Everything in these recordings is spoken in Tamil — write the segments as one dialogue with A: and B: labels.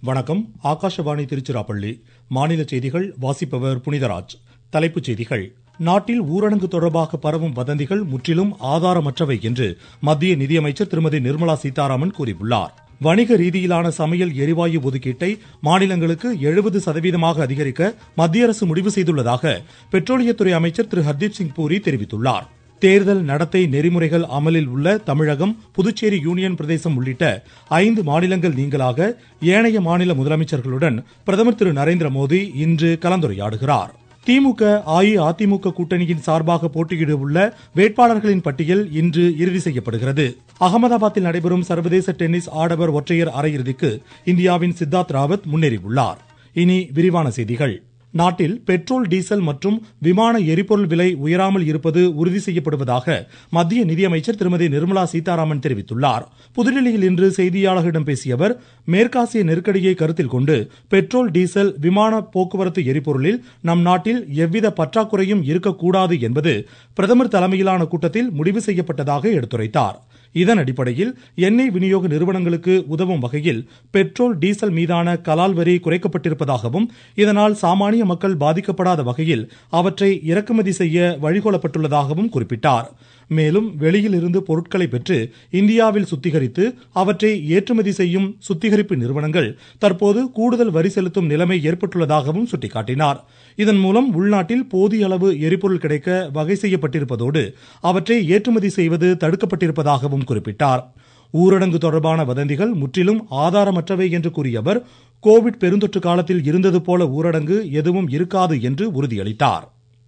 A: வணக்கம் ஆகாஷவாணி திருச்சிராப்பள்ளி மாநில செய்திகள் வாசிப்பவர் புனிதராஜ் தலைப்புச் செய்திகள் நாட்டில் ஊரடங்கு தொடர்பாக பரவும் வதந்திகள் முற்றிலும் ஆதாரமற்றவை என்று மத்திய நிதியமைச்சர் திருமதி நிர்மலா சீதாராமன் கூறியுள்ளார் வணிக ரீதியிலான சமையல் எரிவாயு ஒதுக்கீட்டை மாநிலங்களுக்கு எழுபது சதவீதமாக அதிகரிக்க மத்திய அரசு முடிவு செய்துள்ளதாக பெட்ரோலியத்துறை அமைச்சர் திரு ஹர்தீப் சிங் பூரி தெரிவித்துள்ளார் தேர்தல் நடத்தை நெறிமுறைகள் அமலில் உள்ள தமிழகம் புதுச்சேரி யூனியன் பிரதேசம் உள்ளிட்ட ஐந்து மாநிலங்கள் நீங்களாக ஏனைய மாநில முதலமைச்சர்களுடன் பிரதமர் திரு நரேந்திர மோடி இன்று கலந்துரையாடுகிறார் திமுக அஇஅதிமுக கூட்டணியின் சார்பாக போட்டியிட உள்ள வேட்பாளர்களின் பட்டியல் இன்று இறுதி செய்யப்படுகிறது அகமதாபாத்தில் நடைபெறும் சர்வதேச டென்னிஸ் ஆடவர் ஒற்றையர் அரையிறுதிக்கு இந்தியாவின் சித்தார்த் ராவத் முன்னேறியுள்ளார் இனி விரிவான செய்திகள் நாட்டில் பெட்ரோல் டீசல் மற்றும் விமான எரிபொருள் விலை உயராமல் இருப்பது உறுதி செய்யப்படுவதாக மத்திய நிதியமைச்சர் திருமதி நிர்மலா சீதாராமன் தெரிவித்துள்ளார் புதுடில்லியில் இன்று செய்தியாளர்களிடம் பேசிய அவர் மேற்காசிய நெருக்கடியை கருத்தில் கொண்டு பெட்ரோல் டீசல் விமான போக்குவரத்து எரிபொருளில் நம் நாட்டில் எவ்வித பற்றாக்குறையும் இருக்கக்கூடாது என்பது பிரதமர் தலைமையிலான கூட்டத்தில் முடிவு செய்யப்பட்டதாக எடுத்துரைத்தார் இதன் அடிப்படையில் எண்ணெய் விநியோக நிறுவனங்களுக்கு உதவும் வகையில் பெட்ரோல் டீசல் மீதான கலால் வரி குறைக்கப்பட்டிருப்பதாகவும் இதனால் சாமானிய மக்கள் பாதிக்கப்படாத வகையில் அவற்றை இறக்குமதி செய்ய வழிகோலப்பட்டுள்ளதாகவும் குறிப்பிட்டார் மேலும் வெளியில் இருந்து பொருட்களை பெற்று இந்தியாவில் சுத்திகரித்து அவற்றை ஏற்றுமதி செய்யும் சுத்திகரிப்பு நிறுவனங்கள் தற்போது கூடுதல் வரி செலுத்தும் நிலைமை ஏற்பட்டுள்ளதாகவும் சுட்டிக்காட்டினார் இதன் மூலம் உள்நாட்டில் போதிய அளவு எரிபொருள் கிடைக்க வகை செய்யப்பட்டிருப்பதோடு அவற்றை ஏற்றுமதி செய்வது தடுக்கப்பட்டிருப்பதாகவும் குறிப்பிட்டார் ஊரடங்கு தொடர்பான வதந்திகள் முற்றிலும் ஆதாரமற்றவை என்று கூறிய அவர் கோவிட் பெருந்தொற்று காலத்தில் இருந்தது போல ஊரடங்கு எதுவும் இருக்காது என்று உறுதியளித்தார்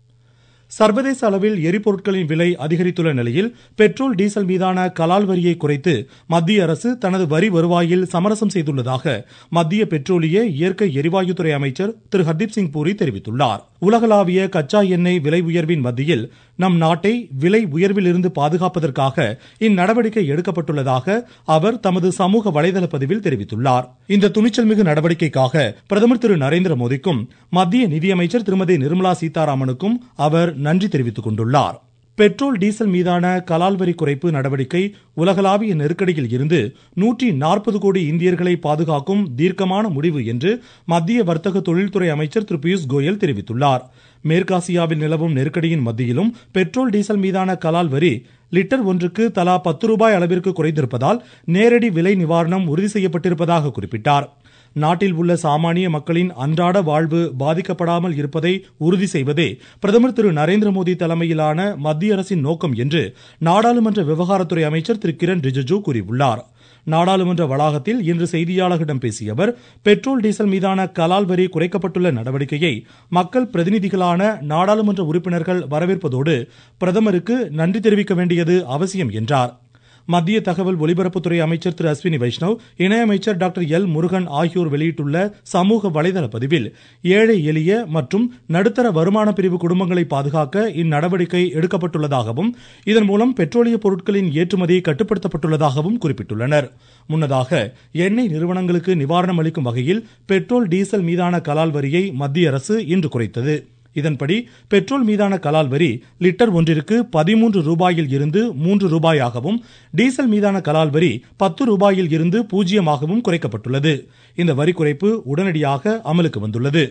A: சர்வதேச அளவில் எரிபொருட்களின் விலை அதிகரித்துள்ள நிலையில் பெட்ரோல் டீசல் மீதான கலால் வரியை குறைத்து மத்திய அரசு தனது வரி வருவாயில் சமரசம் செய்துள்ளதாக மத்திய பெட்ரோலிய இயற்கை எரிவாயுத்துறை அமைச்சர் திரு ஹர்தீப் சிங் பூரி தெரிவித்துள்ளார் உலகளாவிய கச்சா எண்ணெய் விலை உயர்வின் மத்தியில் நம் நாட்டை விலை உயர்வில் இருந்து பாதுகாப்பதற்காக இந்நடவடிக்கை எடுக்கப்பட்டுள்ளதாக அவர் தமது சமூக வலைதள பதிவில் தெரிவித்துள்ளார் இந்த துணிச்சல் மிகு நடவடிக்கைக்காக பிரதமர் திரு நரேந்திர மோடிக்கும் மத்திய நிதியமைச்சர் திருமதி நிர்மலா சீதாராமனுக்கும் அவர் நன்றி தெரிவித்துக் கொண்டுள்ளார் பெட்ரோல் டீசல் மீதான கலால் வரி குறைப்பு நடவடிக்கை உலகளாவிய நெருக்கடியில் இருந்து நூற்றி நாற்பது கோடி இந்தியர்களை பாதுகாக்கும் தீர்க்கமான முடிவு என்று மத்திய வர்த்தக தொழில்துறை அமைச்சர் திரு பியூஷ் கோயல் தெரிவித்துள்ளார் மேற்காசியாவில் நிலவும் நெருக்கடியின் மத்தியிலும் பெட்ரோல் டீசல் மீதான கலால் வரி லிட்டர் ஒன்றுக்கு தலா பத்து ரூபாய் அளவிற்கு குறைந்திருப்பதால் நேரடி விலை நிவாரணம் உறுதி செய்யப்பட்டிருப்பதாக குறிப்பிட்டார் நாட்டில் உள்ள சாமானிய மக்களின் அன்றாட வாழ்வு பாதிக்கப்படாமல் இருப்பதை உறுதி செய்வதே பிரதமர் திரு நரேந்திர மோடி தலைமையிலான மத்திய அரசின் நோக்கம் என்று நாடாளுமன்ற விவகாரத்துறை அமைச்சர் திரு கிரண் ரிஜிஜு கூறியுள்ளார் நாடாளுமன்ற வளாகத்தில் இன்று செய்தியாளர்களிடம் பேசிய அவர் பெட்ரோல் டீசல் மீதான கலால் வரி குறைக்கப்பட்டுள்ள நடவடிக்கையை மக்கள் பிரதிநிதிகளான நாடாளுமன்ற உறுப்பினர்கள் வரவேற்பதோடு பிரதமருக்கு நன்றி தெரிவிக்க வேண்டியது அவசியம் என்றார் மத்திய தகவல் ஒலிபரப்புத்துறை அமைச்சர் திரு அஸ்வினி வைஷ்ணவ் இணையமைச்சர் டாக்டர் எல் முருகன் ஆகியோர் வெளியிட்டுள்ள சமூக வலைதள பதிவில் ஏழை எளிய மற்றும் நடுத்தர வருமான பிரிவு குடும்பங்களை பாதுகாக்க இந்நடவடிக்கை எடுக்கப்பட்டுள்ளதாகவும் இதன் மூலம் பெட்ரோலிய பொருட்களின் ஏற்றுமதி கட்டுப்படுத்தப்பட்டுள்ளதாகவும் குறிப்பிட்டுள்ளனர் முன்னதாக எண்ணெய் நிறுவனங்களுக்கு நிவாரணம் அளிக்கும் வகையில் பெட்ரோல் டீசல் மீதான கலால் வரியை மத்திய அரசு இன்று குறைத்தது இதன்படி பெட்ரோல் மீதான கலால் வரி லிட்டர் ஒன்றிற்கு பதிமூன்று ரூபாயில் இருந்து மூன்று ரூபாயாகவும் டீசல் மீதான கலால் வரி பத்து ரூபாயில் இருந்து பூஜ்ஜியமாகவும் குறைக்கப்பட்டுள்ளது இந்த வரி குறைப்பு உடனடியாக அமலுக்கு வந்துள்ளது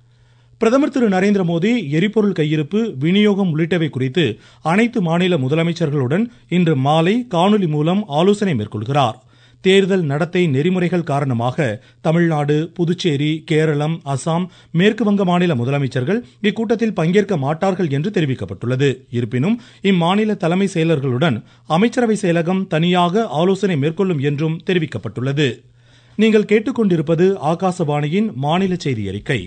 A: பிரதமர் திரு நரேந்திர மோடி எரிபொருள் கையிருப்பு விநியோகம் உள்ளிட்டவை குறித்து அனைத்து மாநில முதலமைச்சர்களுடன் இன்று மாலை காணொலி மூலம் ஆலோசனை மேற்கொள்கிறார் தேர்தல் நடத்தை நெறிமுறைகள் காரணமாக தமிழ்நாடு புதுச்சேரி கேரளம் அசாம் மேற்கு வங்க மாநில முதலமைச்சர்கள் இக்கூட்டத்தில் பங்கேற்க மாட்டார்கள் என்று தெரிவிக்கப்பட்டுள்ளது இருப்பினும் இம்மாநில தலைமை செயலர்களுடன் அமைச்சரவை செயலகம் தனியாக ஆலோசனை மேற்கொள்ளும் என்றும் தெரிவிக்கப்பட்டுள்ளது நீங்கள் கேட்டுக்கொண்டிருப்பது ஆகாசவாணியின் மாநில செய்தி அறிக்கை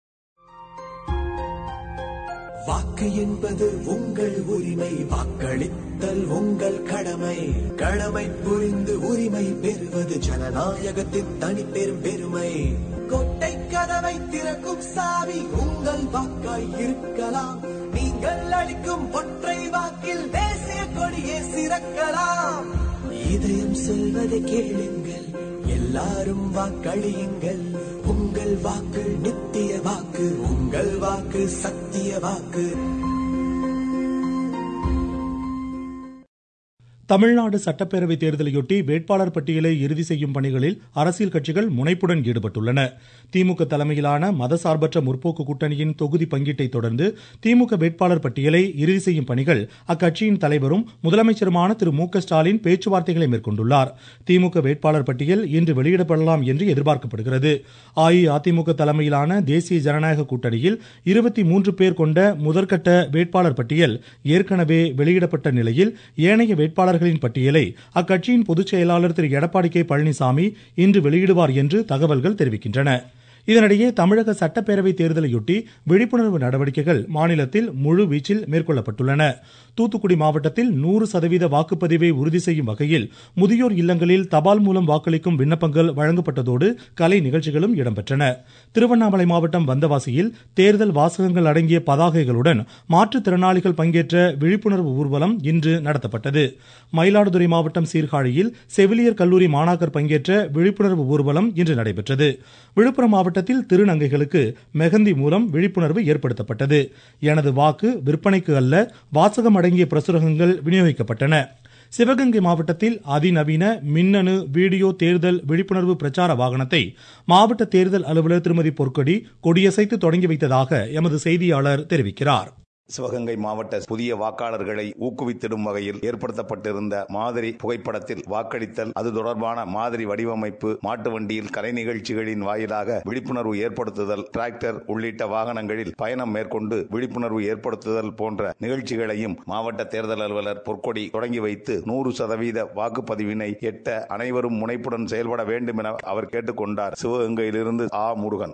B: வாக்கு என்பது உங்கள் உரிமை வாக்களித்தல் உங்கள் கடமை கடமை புரிந்து உரிமை பெறுவது ஜனநாயகத்தின் தனிப்பெரும் பெருமை கொட்டை கதவை திறக்கும் சாவி உங்கள் வாக்காய் இருக்கலாம் நீங்கள் அளிக்கும் ஒற்றை வாக்கில் தேசிய கொடியே சிறக்கலாம் இதயம் சொல்வதை கேளுங்கள் எல்லாரும் வாக்களியுங்கள் உங்கள் வாக்கு நித்திய வாக்கு உங்கள் வாக்கு சத்திய வாக்கு
A: தமிழ்நாடு சட்டப்பேரவை தேர்தலையொட்டி வேட்பாளர் பட்டியலை இறுதி செய்யும் பணிகளில் அரசியல் கட்சிகள் முனைப்புடன் ஈடுபட்டுள்ளன திமுக தலைமையிலான மதசார்பற்ற முற்போக்கு கூட்டணியின் தொகுதி பங்கீட்டை தொடர்ந்து திமுக வேட்பாளர் பட்டியலை இறுதி செய்யும் பணிகள் அக்கட்சியின் தலைவரும் முதலமைச்சருமான திரு மு க ஸ்டாலின் பேச்சுவார்த்தைகளை மேற்கொண்டுள்ளார் திமுக வேட்பாளர் பட்டியல் இன்று வெளியிடப்படலாம் என்று எதிர்பார்க்கப்படுகிறது அஇஅதிமுக தலைமையிலான தேசிய ஜனநாயக கூட்டணியில் இருபத்தி மூன்று பேர் கொண்ட முதற்கட்ட வேட்பாளர் பட்டியல் ஏற்கனவே வெளியிடப்பட்ட நிலையில் ஏனைய வேட்பாளர்களின் பட்டியலை அக்கட்சியின் பொதுச் செயலாளர் திரு எடப்பாடி கே பழனிசாமி இன்று வெளியிடுவார் என்று தகவல்கள் தெரிவிக்கின்றன இதனிடையே தமிழக சட்டப்பேரவை தேர்தலையொட்டி விழிப்புணர்வு நடவடிக்கைகள் மாநிலத்தில் முழு வீச்சில் மேற்கொள்ளப்பட்டுள்ளன தூத்துக்குடி மாவட்டத்தில் நூறு சதவீத வாக்குப்பதிவை உறுதி செய்யும் வகையில் முதியோர் இல்லங்களில் தபால் மூலம் வாக்களிக்கும் விண்ணப்பங்கள் வழங்கப்பட்டதோடு கலை நிகழ்ச்சிகளும் இடம்பெற்றன திருவண்ணாமலை மாவட்டம் வந்தவாசியில் தேர்தல் வாசகங்கள் அடங்கிய பதாகைகளுடன் மாற்றுத்திறனாளிகள் பங்கேற்ற விழிப்புணர்வு ஊர்வலம் இன்று நடத்தப்பட்டது மயிலாடுதுறை மாவட்டம் சீர்காழியில் செவிலியர் கல்லூரி மாணாக்கர் பங்கேற்ற விழிப்புணர்வு ஊர்வலம் இன்று நடைபெற்றது விழுப்புரம் மாவட்டத்தில் திருநங்கைகளுக்கு மெகந்தி மூலம் விழிப்புணர்வு ஏற்படுத்தப்பட்டது எனது வாக்கு விற்பனைக்கு அல்ல வாசகம் அடங்கிய பிரசுரங்கள் விநியோகிக்கப்பட்டன சிவகங்கை மாவட்டத்தில் அதிநவீன மின்னணு வீடியோ தேர்தல் விழிப்புணர்வு பிரச்சார வாகனத்தை மாவட்ட தேர்தல் அலுவலர் திருமதி பொற்கொடி கொடியசைத்து தொடங்கி வைத்ததாக எமது செய்தியாளர் தெரிவிக்கிறார்
C: சிவகங்கை மாவட்ட புதிய வாக்காளர்களை ஊக்குவித்திடும் வகையில் ஏற்படுத்தப்பட்டிருந்த மாதிரி புகைப்படத்தில் வாக்களித்தல் அது தொடர்பான மாதிரி வடிவமைப்பு மாட்டு வண்டியில் கலை நிகழ்ச்சிகளின் வாயிலாக விழிப்புணர்வு ஏற்படுத்துதல் டிராக்டர் உள்ளிட்ட வாகனங்களில் பயணம் மேற்கொண்டு விழிப்புணர்வு ஏற்படுத்துதல் போன்ற நிகழ்ச்சிகளையும் மாவட்ட தேர்தல் அலுவலர் பொற்கொடி தொடங்கி வைத்து நூறு சதவீத வாக்குப்பதிவினை எட்ட அனைவரும் முனைப்புடன் செயல்பட வேண்டும் என அவர் கேட்டுக்கொண்டார் சிவகங்கையிலிருந்து ஆ முருகன்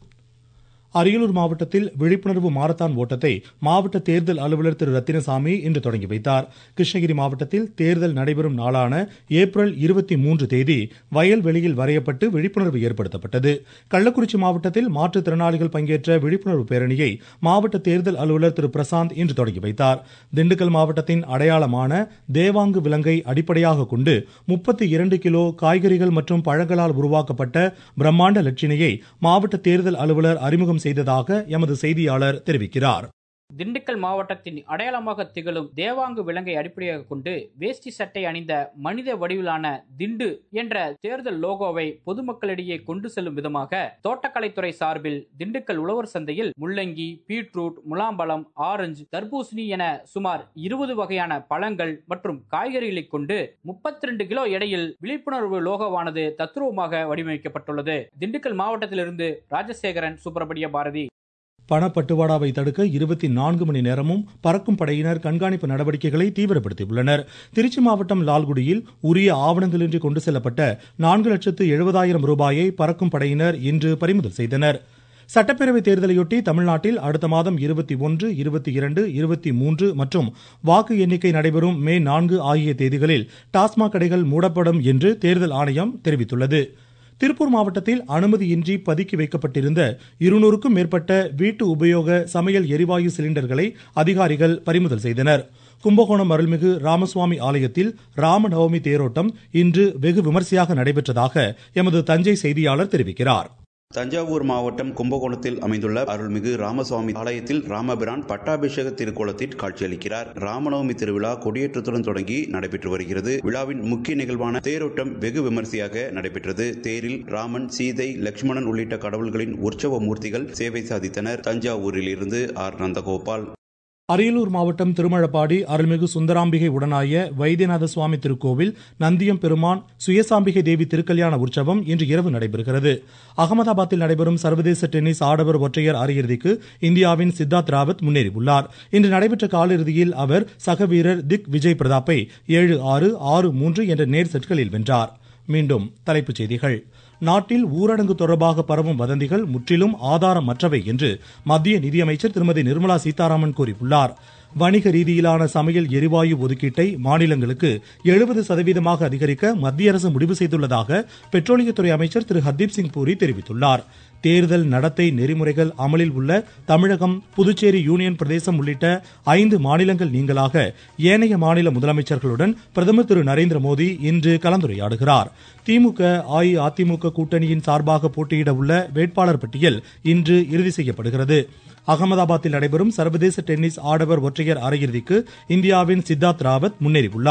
A: அரியலூர் மாவட்டத்தில் விழிப்புணர்வு மாரத்தான் ஓட்டத்தை மாவட்ட தேர்தல் அலுவலர் திரு ரத்தினசாமி இன்று தொடங்கி வைத்தார் கிருஷ்ணகிரி மாவட்டத்தில் தேர்தல் நடைபெறும் நாளான ஏப்ரல் இருபத்தி மூன்று தேதி வயல்வெளியில் வரையப்பட்டு விழிப்புணர்வு ஏற்படுத்தப்பட்டது கள்ளக்குறிச்சி மாவட்டத்தில் மாற்றுத்திறனாளிகள் பங்கேற்ற விழிப்புணர்வு பேரணியை மாவட்ட தேர்தல் அலுவலர் திரு பிரசாந்த் இன்று தொடங்கி வைத்தார் திண்டுக்கல் மாவட்டத்தின் அடையாளமான தேவாங்கு விலங்கை அடிப்படையாக கொண்டு முப்பத்தி இரண்டு கிலோ காய்கறிகள் மற்றும் பழங்களால் உருவாக்கப்பட்ட பிரம்மாண்ட லட்சினையை மாவட்ட தேர்தல் அலுவலர் அறிமுகம் செய்ததாக எமது செய்தியாளர் தெரிவிக்கிறார்
D: திண்டுக்கல் மாவட்டத்தின் அடையாளமாக திகழும் தேவாங்கு விலங்கை அடிப்படையாக கொண்டு வேஷ்டி சட்டை அணிந்த மனித வடிவிலான திண்டு என்ற தேர்தல் லோகோவை பொதுமக்களிடையே கொண்டு செல்லும் விதமாக தோட்டக்கலைத்துறை சார்பில் திண்டுக்கல் உழவர் சந்தையில் முள்ளங்கி பீட்ரூட் முலாம்பழம் ஆரஞ்சு தர்பூசணி என சுமார் இருபது வகையான பழங்கள் மற்றும் காய்கறிகளை கொண்டு முப்பத்தி ரெண்டு கிலோ எடையில் விழிப்புணர்வு லோகோவானது தத்ரூபமாக வடிவமைக்கப்பட்டுள்ளது திண்டுக்கல் மாவட்டத்திலிருந்து ராஜசேகரன் சுப்பிரமணிய பாரதி
A: பணப்பட்டுவாடாவை தடுக்க இருபத்தி நான்கு மணி நேரமும் பறக்கும் படையினர் கண்காணிப்பு நடவடிக்கைகளை தீவிரப்படுத்தியுள்ளனர் திருச்சி மாவட்டம் லால்குடியில் உரிய ஆவணங்களின்றி கொண்டு செல்லப்பட்ட நான்கு லட்சத்து எழுபதாயிரம் ரூபாயை பறக்கும் படையினர் இன்று பறிமுதல் செய்தனர் சட்டப்பேரவை தேர்தலையொட்டி தமிழ்நாட்டில் அடுத்த மாதம் இருபத்தி ஒன்று இருபத்தி இரண்டு இருபத்தி மூன்று மற்றும் வாக்கு எண்ணிக்கை நடைபெறும் மே நான்கு ஆகிய தேதிகளில் டாஸ்மாக் கடைகள் மூடப்படும் என்று தேர்தல் ஆணையம் தெரிவித்துள்ளது திருப்பூர் மாவட்டத்தில் அனுமதியின்றி பதுக்கி வைக்கப்பட்டிருந்த இருநூறுக்கும் மேற்பட்ட வீட்டு உபயோக சமையல் எரிவாயு சிலிண்டர்களை அதிகாரிகள் பறிமுதல் செய்தனர் கும்பகோணம் அருள்மிகு ராமசுவாமி ஆலயத்தில் ராமநவமி தேரோட்டம் இன்று வெகு விமரிசையாக நடைபெற்றதாக எமது தஞ்சை செய்தியாளர் தெரிவிக்கிறார்
E: தஞ்சாவூர் மாவட்டம் கும்பகோணத்தில் அமைந்துள்ள அருள்மிகு ராமசுவாமி ஆலயத்தில் ராமபிரான் பட்டாபிஷேக திருக்கோலத்தில் காட்சியளிக்கிறார் ராமநவமி திருவிழா கொடியேற்றத்துடன் தொடங்கி நடைபெற்று வருகிறது விழாவின் முக்கிய நிகழ்வான தேரோட்டம் வெகு விமரிசையாக நடைபெற்றது தேரில் ராமன் சீதை லட்சுமணன் உள்ளிட்ட கடவுள்களின் உற்சவ மூர்த்திகள் சேவை சாதித்தனர் தஞ்சாவூரில் இருந்து ஆர் நந்தகோபால்
A: அரியலூர் மாவட்டம் திருமழப்பாடி அருள்மிகு சுந்தராம்பிகை உடனாய வைத்தியநாத சுவாமி திருக்கோவில் நந்தியம் பெருமான் சுயசாம்பிகை தேவி திருக்கல்யாண உற்சவம் இன்று இரவு நடைபெறுகிறது அகமதாபாத்தில் நடைபெறும் சர்வதேச டென்னிஸ் ஆடவர் ஒற்றையர் அரையிறுதிக்கு இந்தியாவின் சித்தார்த் ராவத் முன்னேறியுள்ளார் இன்று நடைபெற்ற காலிறுதியில் அவர் சக வீரர் திக் விஜய் பிரதாப்பை ஏழு ஆறு ஆறு மூன்று என்ற நேர் செட்களில் வென்றார் மீண்டும் தலைப்புச் செய்திகள் நாட்டில் ஊரடங்கு தொடர்பாக பரவும் வதந்திகள் முற்றிலும் ஆதாரமற்றவை என்று மத்திய நிதியமைச்சர் திருமதி நிர்மலா சீதாராமன் கூறியுள்ளார் வணிக ரீதியிலான சமையல் எரிவாயு ஒதுக்கீட்டை மாநிலங்களுக்கு எழுபது சதவீதமாக அதிகரிக்க மத்திய அரசு முடிவு செய்துள்ளதாக பெட்ரோலியத்துறை அமைச்சர் திரு ஹர்தீப் சிங் பூரி தெரிவித்துள்ளார் தேர்தல் நடத்தை நெறிமுறைகள் அமலில் உள்ள தமிழகம் புதுச்சேரி யூனியன் பிரதேசம் உள்ளிட்ட ஐந்து மாநிலங்கள் நீங்களாக ஏனைய மாநில முதலமைச்சர்களுடன் பிரதமர் திரு நரேந்திர மோடி இன்று கலந்துரையாடுகிறார் திமுக அஇஅதிமுக கூட்டணியின் சார்பாக போட்டியிட உள்ள வேட்பாளர் பட்டியல் இன்று இறுதி செய்யப்படுகிறது அகமதாபாத்தில் நடைபெறும் சர்வதேச டென்னிஸ் ஆடவர் ஒற்றையர் அரையிறுதிக்கு இந்தியாவின் சித்தார்த் ராவத் முன்னேறியுள்ளார்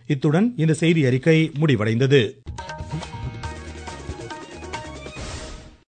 A: இத்துடன் இந்த செய்தி அறிக்கை முடிவடைந்தது